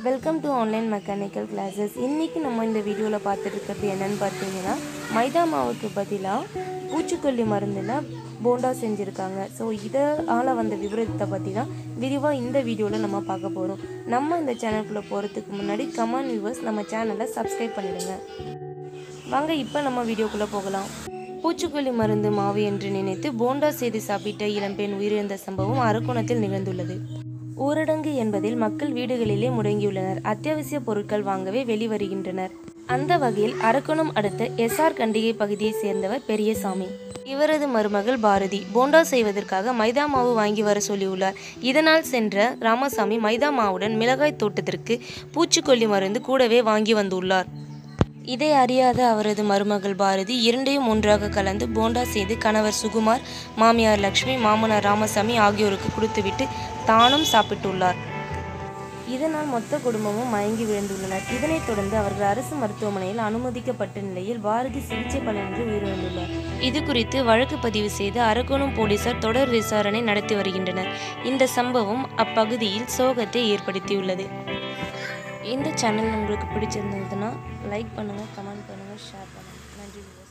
welcome to online mechanical classes இன்றைக்கி நம்ம இந்த வீடியோவில் பார்த்துட்டு இருக்கிறது என்னன்னு பார்த்தீங்கன்னா மைதா மாவுக்கு பதிலாக பூச்சிக்கொல்லி மருந்தில் போண்டா செஞ்சுருக்காங்க ஸோ இதால் வந்த விவரத்தை பற்றி தான் விரிவாக இந்த வீடியோவில் நம்ம பார்க்க போகிறோம் நம்ம இந்த சேனலுக்குள்ளே போகிறதுக்கு முன்னாடி கமான் வியூவர்ஸ் நம்ம சேனலை சப்ஸ்கிரைப் பண்ணிடுங்க வாங்க இப்போ நம்ம வீடியோக்குள்ளே போகலாம் பூச்சிக்கொல்லி மருந்து மாவு என்று நினைத்து போண்டா செய்து சாப்பிட்ட இளம்பெண் உயிரிழந்த சம்பவம் அரக்கோணத்தில் நிகழ்ந்துள்ளது ஊரடங்கு என்பதில் மக்கள் வீடுகளிலே முடங்கியுள்ளனர் அத்தியாவசிய பொருட்கள் வாங்கவே வெளிவருகின்றனர் அந்த வகையில் அரக்கோணம் அடுத்த எஸ்ஆர் கண்டிகை பகுதியைச் சேர்ந்தவர் பெரியசாமி இவரது மருமகள் பாரதி போண்டா செய்வதற்காக மைதா மாவு வாங்கி வர சொல்லியுள்ளார் இதனால் சென்ற ராமசாமி மைதா மாவுடன் மிளகாய் தோட்டத்திற்கு பூச்சிக்கொல்லி மருந்து கூடவே வாங்கி வந்துள்ளார் இதை அறியாத அவரது மருமகள் பாரதி இரண்டையும் ஒன்றாக கலந்து போண்டா செய்து கணவர் சுகுமார் மாமியார் லக்ஷ்மி மாமனார் ராமசாமி ஆகியோருக்கு கொடுத்துவிட்டு தானும் சாப்பிட்டுள்ளார் இதனால் மொத்த குடும்பமும் மயங்கி விழுந்துள்ளனர் இதனைத் தொடர்ந்து அவர்கள் அரசு மருத்துவமனையில் அனுமதிக்கப்பட்ட நிலையில் பாரதி சிகிச்சை பலனின்றி உயிரிழந்துள்ளார் இது குறித்து வழக்கு பதிவு செய்து அரக்கோணம் போலீசார் தொடர் விசாரணை நடத்தி வருகின்றனர் இந்த சம்பவம் அப்பகுதியில் சோகத்தை ஏற்படுத்தியுள்ளது இந்த சேனல் உங்களுக்கு பிடிச்சிருந்ததுன்னா லைக் பண்ணுங்கள் கமெண்ட் பண்ணுங்கள் ஷேர் பண்ணுங்கள் நன்றி